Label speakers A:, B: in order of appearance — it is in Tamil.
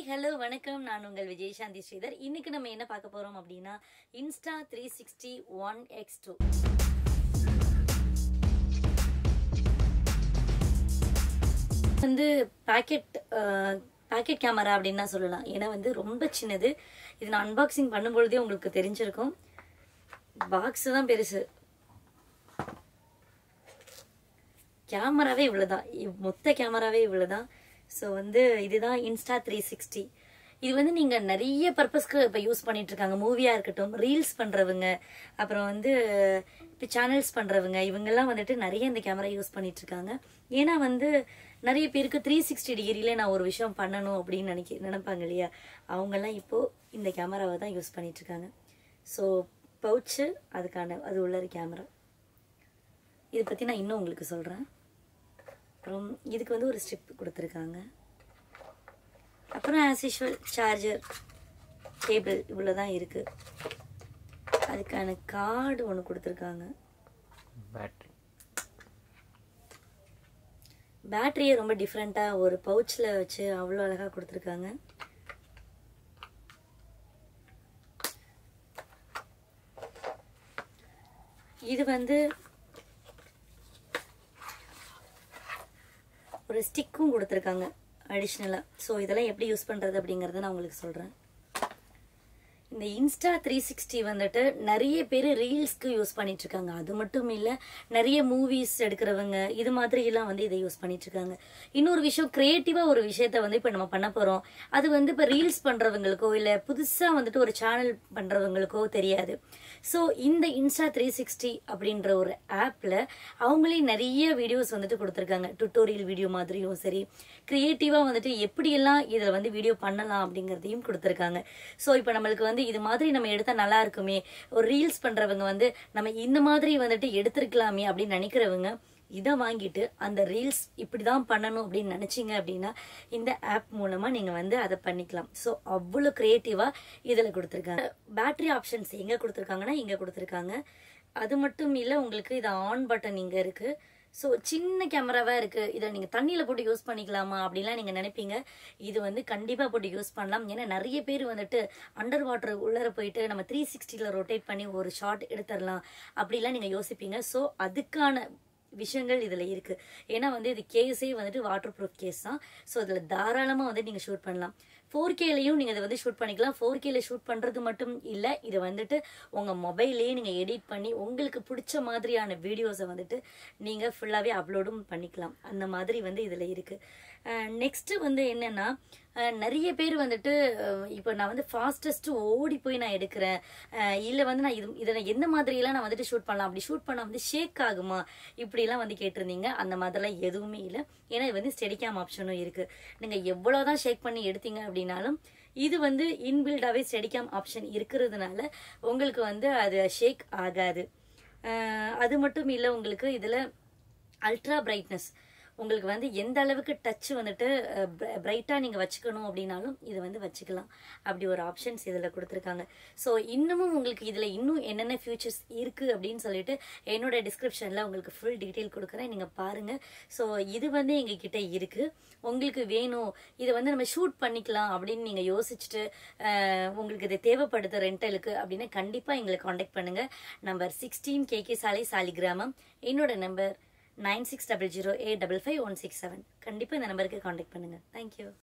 A: ஹலோ வணக்கம் நான் உங்கள் விஜயசாந்தி ஸ்ரீதர் இன்னைக்கு நம்ம என்ன பார்க்க போறோம் அப்படின்னா Insta three sixty one X two வந்து பேக்கெட் பேக்கெட் கேமரா அப்படின்னு தான் சொல்லலாம் ஏன்னா வந்து ரொம்ப சின்னது இது நான் அன்பாக்சிங் பண்ணும்பொழுதே உங்களுக்கு தெரிஞ்சிருக்கும் பாக்ஸ் தான் பெருசு கேமராவே இவ்வளோதான் இவ்- மொத்த கேமராவே இவ்வளோதான் ஸோ வந்து இதுதான் இன்ஸ்டா த்ரீ சிக்ஸ்டி இது வந்து நீங்கள் நிறைய பர்பஸ்க்கு இப்போ யூஸ் பண்ணிட்டு இருக்காங்க மூவியாக இருக்கட்டும் ரீல்ஸ் பண்ணுறவங்க அப்புறம் வந்து இப்போ சேனல்ஸ் பண்ணுறவங்க இவங்கெல்லாம் வந்துட்டு நிறைய இந்த கேமரா யூஸ் பண்ணிட்டு இருக்காங்க ஏன்னா வந்து நிறைய பேருக்கு த்ரீ சிக்ஸ்டி டிகிரியில நான் ஒரு விஷயம் பண்ணணும் அப்படின்னு நினைக்க நினைப்பாங்க இல்லையா அவங்கெல்லாம் இப்போது இந்த கேமராவை தான் யூஸ் பண்ணிட்டு இருக்காங்க ஸோ பவுச்சு அதுக்கான அது உள்ள கேமரா இதை பற்றி நான் இன்னும் உங்களுக்கு சொல்கிறேன் அப்புறம் இதுக்கு வந்து ஒரு ஸ்ட்ரிப் கொடுத்துருக்காங்க அப்புறம் ஆஸ் யூஷுவல் சார்ஜர் கேபிள் இவ்வளோ தான் இருக்குது அதுக்கான கார்டு ஒன்று கொடுத்துருக்காங்க
B: பேட்ரி
A: பேட்டரியை ரொம்ப டிஃப்ரெண்ட்டாக ஒரு பவுச்சில் வச்சு அவ்வளோ அழகாக கொடுத்துருக்காங்க இது வந்து ஒரு ஸ்டிக்கும் கொடுத்துருக்காங்க அடிஷ்னலாக ஸோ இதெல்லாம் எப்படி யூஸ் பண்ணுறது அப்படிங்கிறத நான் உங்களுக்கு சொல்கிறேன் இந்த இன்ஸ்டா த்ரீ சிக்ஸ்டி வந்துட்டு நிறைய பேர் ரீல்ஸ்க்கு யூஸ் பண்ணிட்டு இருக்காங்க அது மட்டும் இல்லை நிறைய மூவிஸ் எடுக்கிறவங்க இது மாதிரி எல்லாம் வந்து இதை யூஸ் பண்ணிட்டு இருக்காங்க இன்னொரு விஷயம் கிரியேட்டிவா ஒரு விஷயத்த வந்து இப்போ நம்ம பண்ண போறோம் அது வந்து இப்போ ரீல்ஸ் பண்றவங்களுக்கோ இல்லை புதுசா வந்துட்டு ஒரு சேனல் பண்றவங்களுக்கோ தெரியாது ஸோ இந்த இன்ஸ்டா த்ரீ சிக்ஸ்டி அப்படின்ற ஒரு ஆப்ல அவங்களே நிறைய வீடியோஸ் வந்துட்டு கொடுத்துருக்காங்க டுட்டோரியல் வீடியோ மாதிரியும் சரி கிரியேட்டிவா வந்துட்டு எப்படியெல்லாம் இதில் வந்து வீடியோ பண்ணலாம் அப்படிங்கிறதையும் கொடுத்துருக்காங்க ஸோ இப்போ நம்மளுக்கு வந்து இது மாதிரி நம்ம எடுத்தா நல்லா இருக்குமே ஒரு ரீல்ஸ் பண்றவங்க வந்து நம்ம இந்த மாதிரி வந்துட்டு எடுத்திருக்கலாமே அப்படின்னு நினைக்கிறவங்க இதை வாங்கிட்டு அந்த ரீல்ஸ் இப்படிதான் பண்ணணும் அப்படின்னு நினைச்சீங்க அப்படின்னா இந்த ஆப் மூலமா நீங்க வந்து அதை பண்ணிக்கலாம் ஸோ அவ்வளோ கிரியேட்டிவா இதில் கொடுத்துருக்காங்க பேட்டரி ஆப்ஷன்ஸ் எங்க கொடுத்துருக்காங்கன்னா இங்க கொடுத்துருக்காங்க அது மட்டும் இல்லை உங்களுக்கு இது ஆன் பட்டன் இங்க இருக்கு ஸோ சின்ன கேமராவா இருக்கு இதை நீங்க தண்ணியில போட்டு யூஸ் பண்ணிக்கலாமா அப்படின்லாம் நீங்க நினைப்பீங்க இது வந்து கண்டிப்பா போட்டு யூஸ் பண்ணலாம் ஏன்னா நிறைய பேர் வந்துட்டு அண்டர் வாட்டர் உள்ளர போயிட்டு நம்ம த்ரீ சிக்ஸ்டியில் ரொட்டேட் பண்ணி ஒரு ஷாட் எடுத்துடலாம் அப்படிலாம் நீங்க யோசிப்பீங்க ஸோ அதுக்கான விஷயங்கள் இதுல இருக்கு ஏன்னா வந்து இது கேஸே வந்துட்டு வாட்டர் ப்ரூஃப் கேஸ் தான் ஸோ இதுல தாராளமா வந்து நீங்க ஷூட் பண்ணலாம் ஃபோர் கேலையும் நீங்க இதை வந்து ஷூட் பண்ணிக்கலாம் ஃபோர் கேல ஷூட் பண்றது மட்டும் இல்ல இதை வந்துட்டு உங்க மொபைல்லே நீங்க எடிட் பண்ணி உங்களுக்கு பிடிச்ச மாதிரியான வீடியோஸை வந்துட்டு நீங்க ஃபுல்லாவே அப்லோடும் பண்ணிக்கலாம் அந்த மாதிரி வந்து இதுல இருக்கு நெக்ஸ்ட் வந்து என்னன்னா அஹ், நிறைய பேர் வந்துட்டு அஹ், இப்போ நான் வந்து ஃபாஸ்டஸ்ட் ஓடி போய் நான் எடுக்கிறேன் அஹ், இல்ல வந்து நான் இது இதை நான் எந்த மாதிரியெல்லாம் நான் வந்துட்டு ஷூட் பண்ணலாம் அப்படி ஷூட் பண்ணா வந்து ஷேக் ஆகுமா இப்படிலாம் வந்து கேட்டிருந்தீங்க அந்த மாதிரிலாம் எதுவுமே இல்லை ஏன்னா இது வந்து ஸ்டெடிகாம் ஆப்ஷனும் இருக்கு நீங்க எவ்வளவுதான் ஷேக் பண்ணி எடுத்தீங்க அப்படின்னாலும் இது வந்து இன்பில்டாவே ஸ்டெடிகாம் ஆப்ஷன் இருக்கிறதுனால உங்களுக்கு வந்து அது ஷேக் ஆகாது அஹ், அது மட்டும் இல்லை உங்களுக்கு இதுல அல்ட்ரா பிரைட்னஸ் உங்களுக்கு வந்து எந்த அளவுக்கு டச் வந்துட்டு பிரைட்டாக நீங்கள் வச்சுக்கணும் அப்படின்னாலும் இதை வந்து வச்சுக்கலாம் அப்படி ஒரு ஆப்ஷன்ஸ் இதில் கொடுத்துருக்காங்க ஸோ இன்னமும் உங்களுக்கு இதில் இன்னும் என்னென்ன ஃபியூச்சர்ஸ் இருக்குது அப்படின்னு சொல்லிட்டு என்னோட டிஸ்கிரிப்ஷனில் உங்களுக்கு ஃபுல் டீட்டெயில் கொடுக்குறேன் நீங்கள் பாருங்கள் ஸோ இது வந்து எங்ககிட்ட இருக்குது உங்களுக்கு வேணும் இதை வந்து நம்ம ஷூட் பண்ணிக்கலாம் அப்படின்னு நீங்கள் யோசிச்சுட்டு அஹ், உங்களுக்கு இது தேவைப்படுது ரெண்டலுக்கு அப்படின்னா கண்டிப்பாக எங்களை காண்டாக்ட் பண்ணுங்கள் நம்பர் சிக்ஸ்டீன் கேகே சாலை சாலிகிராமம் என்னோட number nine six double zero eight double five one six seven கண்டிப்பாக இந்த நம்பருக்கு காண்டாக்ட் பண்ணுங்கள் தேங்க்யூ